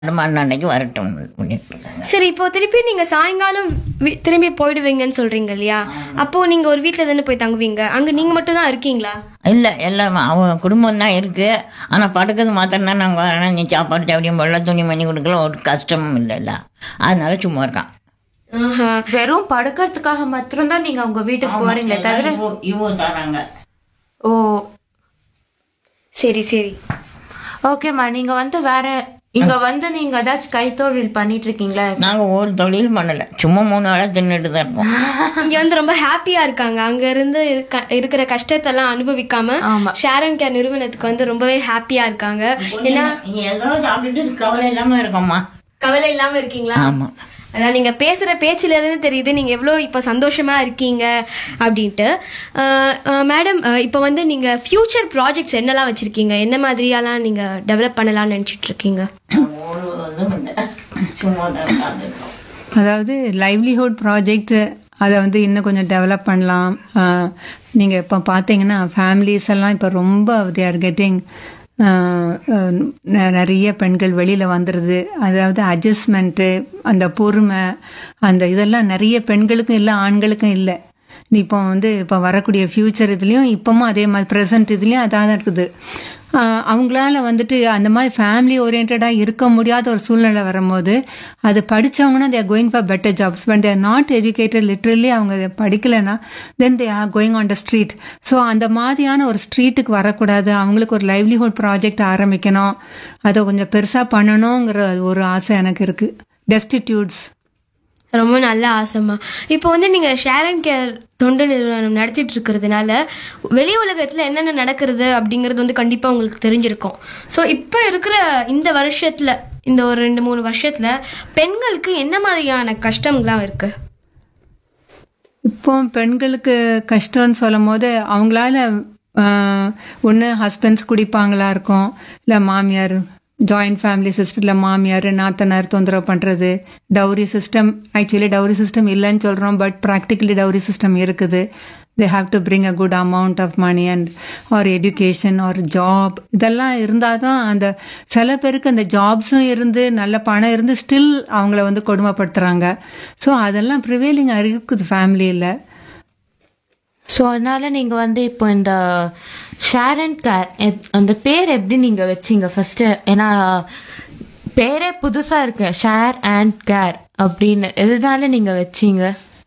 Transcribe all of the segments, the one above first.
அன்னைக்கு வரட்டும் பண்ணிட்டு இருக்காங்க சரி இப்போ திருப்பி நீங்க சாயங்காலம் வீ- திரும்பி போயிடுவீங்கன்னு சொல்றீங்க இல்லையா அப்போ நீங்க ஒரு வீட்ல தானே போய் தங்குவீங்க அங்க நீங்க மட்டும் தான் இருக்கீங்களா இல்லை எல்லாம் அவங்க குடும்பம் தான் இருக்கு ஆனால் படுக்கிறது மாத்திரம் தான் நாங்கள் வரணும் நீ சாப்பாடு தேவையும் வெள்ள துணி மணி கொடுக்கல ஒரு கஷ்டமும் இல்லைல்ல அதனால சும்மா இருக்கான் ஆஹா. வெறும் படுக்கிறதுக்காக மாத்திரம்தான் நீங்க உங்க வீட்டுக்கு போறீங்களே தவிர இவோ தராங்க ஓ சரி சரி ஓகேம்மா நீங்க வந்து வேற இங்க வந்து நீங்க ஏதாச்சும் கைத்தொழில் பண்ணிட்டு இருக்கீங்களா நாங்கள் ஒரு தொழில் பண்ணலை சும்மா மூணு வேளை தின்னுட்டு தான் இருப்போம் இங்க வந்து ரொம்ப ஹாப்பியா இருக்காங்க அங்க இருந்து இருக்க- இருக்கிற கஷ்டத்தெல்லாம் அனுபவிக்காம ஆமா. ஷேரன் கேர் நிறுவனத்துக்கு வந்து ரொம்பவே ஹாப்பியா இருக்காங்க ஏன்னா நீ ஏதோ சாப்பிட்டுட்டு கவலை இல்லாமல் இருக்கோம்மா கவலை இல்லாம இருக்கீங்களா ஆமாம் அதான் நீங்க பேசுற பேச்சுல இருந்து தெரியுது நீங்க எவ்வளவு இப்ப சந்தோஷமா இருக்கீங்க அப்படின்ட்டு மேடம் இப்போ வந்து நீங்க ஃபியூச்சர் ப்ராஜெக்ட்ஸ் என்னெல்லாம் வச்சிருக்கீங்க என்ன மாதிரியெல்லாம் நீங்க டெவலப் பண்ணலாம்னு நினைச்சிட்டு இருக்கீங்க ஒரு இதுவும் இல்லை சும்மா தான் உட்கார்ந்திருக்கோம். அதாவது லைவ்லிஹுட் ப்ராஜெக்ட் அதை வந்து இன்னும் கொஞ்சம் டெவலப் பண்ணலாம் நீங்கள் இப்போ பார்த்தீங்கன்னா ஃபேமிலிஸ் எல்லாம் இப்போ ரொம்ப தே ஆர் கெட்டிங் நிறைய பெண்கள் வெளியில் வந்துடுது அதாவது அட்ஜஸ்ட்மெண்ட்டு அந்த பொறுமை அந்த இதெல்லாம் நிறைய பெண்களுக்கும் இல்லை ஆண்களுக்கும் இல்லை இப்போ வந்து இப்போ வரக்கூடிய ஃப்யூச்சர் இதுலேயும் இப்போவும் அதே மாதிரி ப்ரெசன்ட் இதுலேயும் அதான் தான் இருக்குது ஆஹ் அவங்களால வந்துட்டு அந்த மாதிரி ஃபேமிலி ஓரியன்டாக இருக்க முடியாத ஒரு சூழ்நிலை வரும்போது அது படித்தவங்கன்னா they're going for better jobs but they're not educated literally அவங்க அதை படிக்கலைன்னா then they are going on the street so அந்த மாதிரியான ஒரு ஸ்ட்ரீட்டுக்கு வரக்கூடாது அவங்களுக்கு ஒரு லைவ்லிஹுட் ப்ராஜெக்ட் ஆரம்பிக்கணும் அதை கொஞ்சம் பெருசாக பண்ணணுங்கிற ஒரு ஆசை எனக்கு இருக்குது டெஸ்டிடியூட்ஸ் ரொம்ப நல்ல ஆசைமா இப்போ வந்து நீங்க ஷேரன் கேர் தொண்டு நிறுவனம் நடத்திட்டு இருக்கிறதுனால வெளி உலகத்துல என்னென்ன நடக்கிறது அப்படிங்கிறது வந்து கண்டிப்பா உங்களுக்கு தெரிஞ்சிருக்கும் ஸோ இப்போ இருக்கிற இந்த வருஷத்துல இந்த ஒரு ரெண்டு மூணு வருஷத்துல பெண்களுக்கு என்ன மாதிரியான கஷ்டம்லாம் இருக்கு இப்போ பெண்களுக்கு கஷ்டம்னு சொல்லும் போது அவங்களால ஒன்று ஹஸ்பண்ட்ஸ் குடிப்பாங்களா இருக்கும் இல்லை மாமியார் ஜாயிண்ட் ஃபேமிலி சிஸ்டத்தில் மாமியார் நாத்தனார் தொந்தரவு பண்ணுறது dowry system actually dowry system இல்லைன்னு சொல்கிறோம் பட் ப்ராக்டிக்கலி டவுரி சிஸ்டம் இருக்குது they have to bring a good amount of money and or education or job இதெல்லாம் இருந்தால் தான் அந்த சில பேருக்கு அந்த ஜாப்ஸும் இருந்து நல்ல பணம் இருந்து ஸ்டில் அவங்கள வந்து கொடுமைப்படுத்துகிறாங்க ஸோ அதெல்லாம் ப்ரிவேலிங் இருக்குது ஃபேமிலியில் ஸோ அதனால நீங்க வந்து இப்போ இந்த ஷேர் அண்ட் கேர் அந்த பேர் எப்படி நீங்க வச்சீங்க ஃபர்ஸ்ட் ஏன்னா பேரே புதுசா இருக்கு ஷேர் அண்ட் கேர் அப்படின்னு எதனால நீங்க வச்சீங்க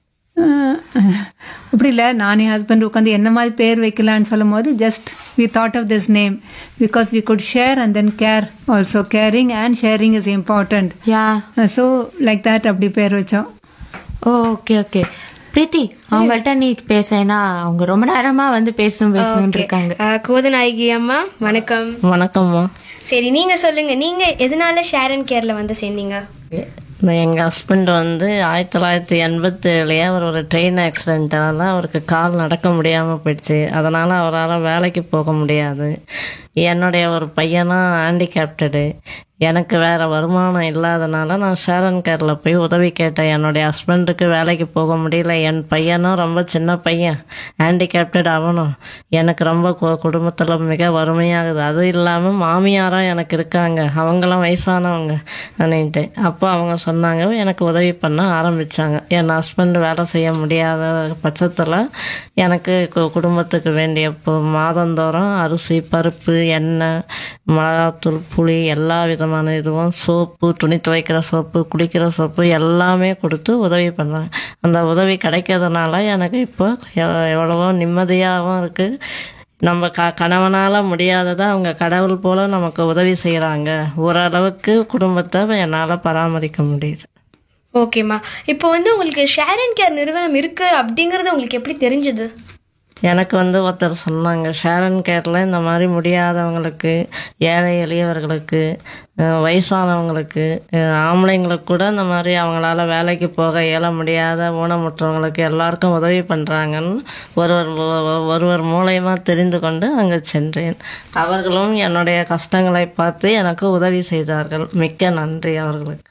அப்படி இல்லை நானே ஹஸ்பண்ட் உட்காந்து என்ன மாதிரி பேர் வைக்கலான்னு சொல்லும் போது just we thought of this name because we could share and then care also caring and sharing is important yeah so like that அப்படி பேர் வச்சோம் ஓகே ஓகே பிரீத்தி அவங்கள்ட்ட நீ பேச ஏன்னா அவங்க ரொம்ப நேரமா வந்து பேசணும் பேசணும்னு இருக்காங்க அஹ், கோதநாயகி அம்மா வணக்கம் வணக்கம்மா சரி நீங்க சொல்லுங்க நீங்க எதனால ஷேரன் கேர்ல வந்து சேர்ந்தீங்க நான் எங்கள் ஹஸ்பண்ட் வந்து ஆயிரத்தி தொள்ளாயிரத்தி எண்பத்தேழுலேயே அவர் ஒரு ட்ரெயின் ஆக்சிடென்ட்டால அவருக்கு கால் நடக்க முடியாமல் போயிடுச்சு அதனால் அவரால் வேலைக்கு போக முடியாது என்னுடைய ஒரு பையனும் ஹேண்டிகேப்டடு எனக்கு வேறு வருமானம் இல்லாதனால நான் ஷேரன் கேரில் போய் உதவி கேட்டேன் என்னுடைய ஹஸ்பண்டுக்கு வேலைக்கு போக முடியல என் பையனும் ரொம்ப சின்ன பையன் ஹேண்டிகேப்டட் அவனும் எனக்கு ரொம்ப குடும்பத்தில் மிக வறுமையாகுது அது இல்லாமல் மாமியாரும் எனக்கு இருக்காங்க அவங்களும் வயசானவங்க அப்படின்ட்டு அப்போ அவங்க சொன்னாங்க எனக்கு உதவி பண்ண ஆரம்பித்தாங்க என் ஹஸ்பண்ட் வேலை செய்ய முடியாத பட்சத்தில் எனக்கு கு- குடும்பத்துக்கு வேண்டிய இப்போ மாதந்தோறும் அரிசி பருப்பு எண்ணெய் மிளகாத்தூள் புளி எல்லா விதமான இதுவும் சோப்பு துணி துவைக்கிற சோப்பு குளிக்கிற சோப்பு எல்லாமே கொடுத்து உதவி பண்ணுறாங்க அந்த உதவி கிடைக்கிறதுனால எனக்கு இப்போ எவ்- எவ்வளவோ நிம்மதியாகவும் இருக்குது நம்ம க கணவனால் முடியாததை அவங்க கடவுள் போல் நமக்கு உதவி செய்கிறாங்க ஓரளவுக்கு குடும்பத்தை என்னால் பராமரிக்க முடியுது ஓகேம்மா இப்போ வந்து உங்களுக்கு ஷேரன் கேர் நிறுவனம் இருக்கு அப்படிங்கறது உங்களுக்கு எப்படி தெரிஞ்சது எனக்கு வந்து ஒருத்தர் சொன்னாங்க ஷேரன் கேரில் இந்த மாதிரி முடியாதவங்களுக்கு ஏழை எளியவர்களுக்கு அஹ், வயசானவங்களுக்கு அஹ், ஆம்பளைங்களுக்கு கூட இந்த மாதிரி அவங்களால வேலைக்கு போக இயல முடியாத ஊனமுற்றவங்களுக்கு எல்லாருக்கும் உதவி பண்ணுறாங்கன்னு ஒருவர் ஒ- ஒருவர் மூலயமா தெரிந்து கொண்டு அங்கே சென்றேன் அவர்களும் என்னுடைய கஷ்டங்களை பார்த்து எனக்கு உதவி செய்தார்கள் மிக்க நன்றி அவர்களுக்கு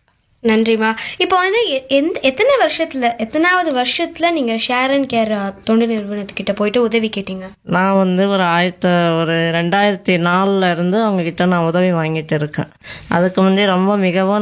நன்றிம்மா இப்போ வந்து எ- எந்த எத்தனை வருஷத்துல எத்தனாவது வருஷத்துல நீங்க ஷேர் அண்ட் கேர் தொண்டு நிறுவனத்துக்கிட்ட போயிட்டு உதவி கேட்டீங்க நான் வந்து ஒரு ஆயிரத்தி ஒரு ரெண்டாயிரத்தி நாலில் இருந்து அவங்க கிட்ட நான் உதவி வாங்கிட்டு இருக்கேன் அதுக்கு முந்தைய ரொம்ப மிகவும்